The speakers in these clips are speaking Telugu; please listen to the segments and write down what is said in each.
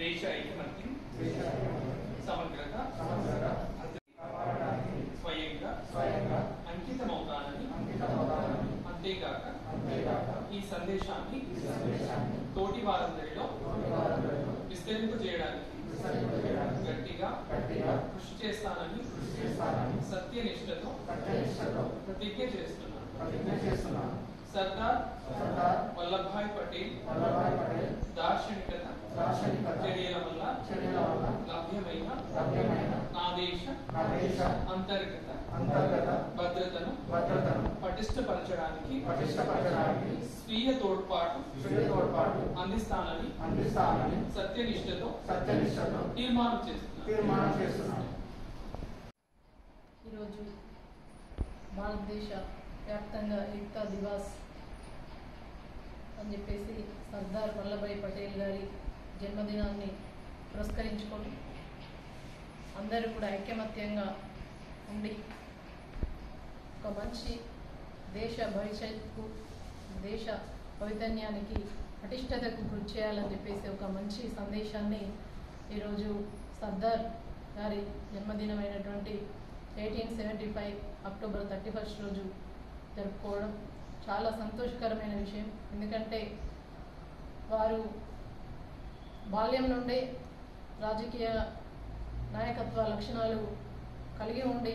దేశ ఐకమత్యం సమగ్రత స్వయంగా అంకితమవుతానని అంతేగాక ఈ సందేశాన్ని తోటి వారందరిలో విస్తరింపు చేయడానికి గట్టిగా కృషి చేస్తానని సత్యనిష్టతో ప్రతిజ్ఞ చేస్తున్నాను సర్దార్ వల్లభాయ్ పటేల్ దార్శనికత చర్యల వల్ల లభ్యమైన నా దేశ అంతర్గత భద్రతను పటిష్టపరచడానికి స్వీయ తోడ్పాటు అందిస్తానని సత్యనిష్టతో తీర్మానం చేస్తున్నాను ఈరోజు భారతదేశ వ్యాప్తంగా ఏక్తా దివాస్ అని చెప్పేసి సర్దార్ వల్లభాయ్ పటేల్ గారి జన్మదినాన్ని పురస్కరించుకొని అందరూ కూడా ఐకమత్యంగా ఉండి ఒక మంచి దేశ భవిష్యత్తుకు దేశ చైతన్యానికి పటిష్టతకు కృషి చేయాలని చెప్పేసి ఒక మంచి సందేశాన్ని ఈరోజు సర్దార్ గారి జన్మదినమైనటువంటి eighteen seventy five October thirty first రోజు జరుపుకోవడం చాలా సంతోషకరమైన విషయం ఎందుకంటే వారు బాల్యం నుండే రాజకీయ నాయకత్వ లక్షణాలు కలిగి ఉండి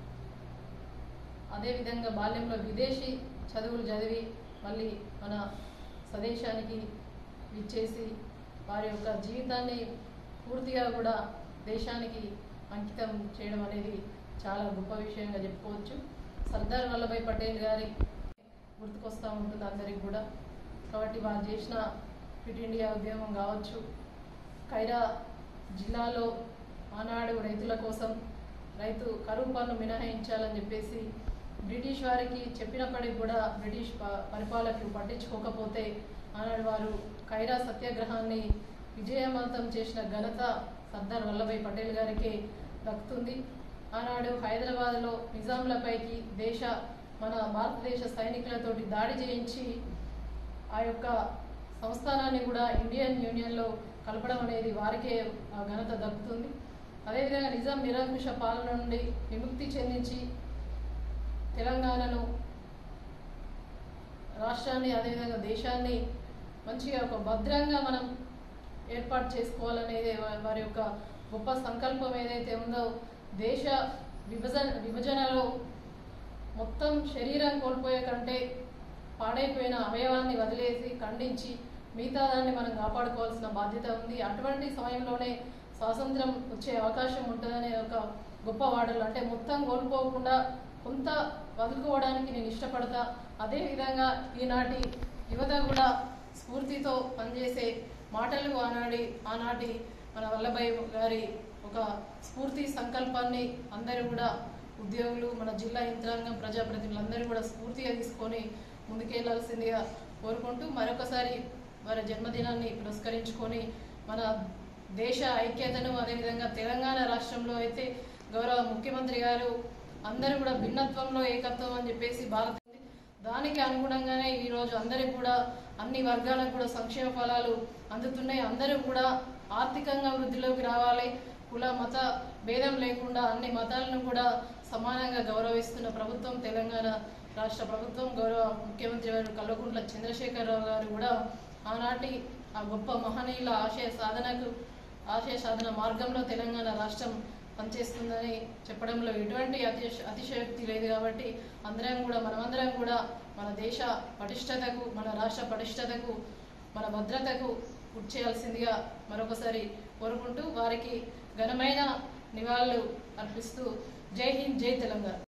అదేవిధంగా బాల్యంలో విదేశీ చదువులు చదివి మళ్ళీ మన స్వదేశానికి విచ్చేసి వారి యొక్క జీవితాన్ని పూర్తిగా కూడా దేశానికి అంకితం చేయడం అనేది చాలా గొప్ప విషయంగా చెప్పుకోవచ్చు సర్దార్ వల్లభాయ్ పటేల్ గారి గుర్తుకొస్తూ ఉంటుంది అందరికి కూడా కాబట్టి వారు చేసిన ఫిట్ ఇండియా ఉద్యమం కావచ్చు ఖైరా జిల్లాలో ఆనాడు రైతుల కోసం రైతు కరువు పన్ను మినహాయించాలని చెప్పేసి బ్రిటిష్ వారికి చెప్పినప్పటికి కూడా బ్రిటిష్ ప- పరిపాలకులు పట్టించుకోకపోతే ఆనాడు వారు ఖైరా సత్యాగ్రహాన్ని విజయవంతం చేసిన ఘనత సర్దార్ వల్లభాయ్ పటేల్ గారికి దక్కుతుంది ఆనాడు హైదరాబాద్లో నిజాంలపైకి దేశ మన భారతదేశ సైనికులతోటి దాడి చేయించి ఆ యొక్క సంస్థానాన్ని కూడా ఇండియన్ యూనియన్లో కలపడం అనేది వారికే ఆ ఘనత దక్కుతుంది అదేవిధంగా నిజాం నిరంకుశ పాలన నుండి విముక్తి చెందించి తెలంగాణను రాష్ట్రాన్ని అదేవిధంగా దేశాన్ని మంచిగా ఒక భద్రంగా మనం ఏర్పాటు చేసుకోవాలనేది వా- వారి యొక్క గొప్ప సంకల్పం ఏదైతే ఉందో దేశ విభజన విభజనలో మొత్తం శరీరం కోల్పోయే కంటే పాడైపోయిన అవయవాన్ని వదిలేసి ఖండించి మిగతా దాన్ని మనం కాపాడుకోవాల్సిన బాధ్యత ఉంది అటువంటి సమయంలోనే స్వాతంత్రం వచ్చే అవకాశం ఉంటుందనే ఒక గొప్ప వాడలు అంటే మొత్తం కోల్పోకుండా కొంత వదులుకోవడానికి నేను ఇష్టపడతా అదేవిధంగా ఈనాటి యువత కూడా స్ఫూర్తితో పనిచేసే మాటలు ఆనాడి ఆనాటి మన వల్లభాయ్ గారి ఒక స్ఫూర్తి సంకల్పాన్ని అందరూ కూడా ఉద్యోగులు మన జిల్లా యంత్రాంగం ప్రజాప్రతినిధులందరూ కూడా స్ఫూర్తిగా తీసుకొని ముందుకెళ్లాల్సిందిగా కోరుకుంటూ మరొకసారి వారి జన్మదినాన్ని పురస్కరించుకొని మన దేశ ఐక్యతను అదేవిధంగా తెలంగాణ రాష్ట్రంలో అయితే గౌరవ ముఖ్యమంత్రి గారు అందరూ కూడా భిన్నత్వంలో ఏకత్వం అని చెప్పేసి భారత దానికి అనుగుణంగానే ఈరోజు అందరికి కూడా అన్ని వర్గాలకు కూడా సంక్షేమ ఫలాలు అందుతున్నాయి అందరూ కూడా ఆర్థికంగా వృద్ధిలోకి రావాలి కుల మత భేదం లేకుండా అన్ని మతాలను కూడా సమానంగా గౌరవిస్తున్న ప్రభుత్వం తెలంగాణ రాష్ట్ర ప్రభుత్వం గౌరవ ముఖ్యమంత్రి గారు కల్వకుంట్ల చంద్రశేఖరరావు గారు కూడా ఆనాటి ఆ గొప్ప మహనీయుల ఆశయ సాధనకు ఆశయ సాధన మార్గంలో తెలంగాణ రాష్ట్రం పనిచేస్తుందని చెప్పడంలో ఎటువంటి అతిశ అతిశయోక్తి లేదు కాబట్టి అందరం కూడా మనమందరం కూడా మన దేశ పటిష్టతకు మన రాష్ట్ర పటిష్టతకు మన భద్రతకు కృషి చేయాల్సిందిగా మరొకసారి కోరుకుంటూ వారికి ఘనమైన నివాళులు అర్పిస్తూ జై హింద్ జై తెలంగాణ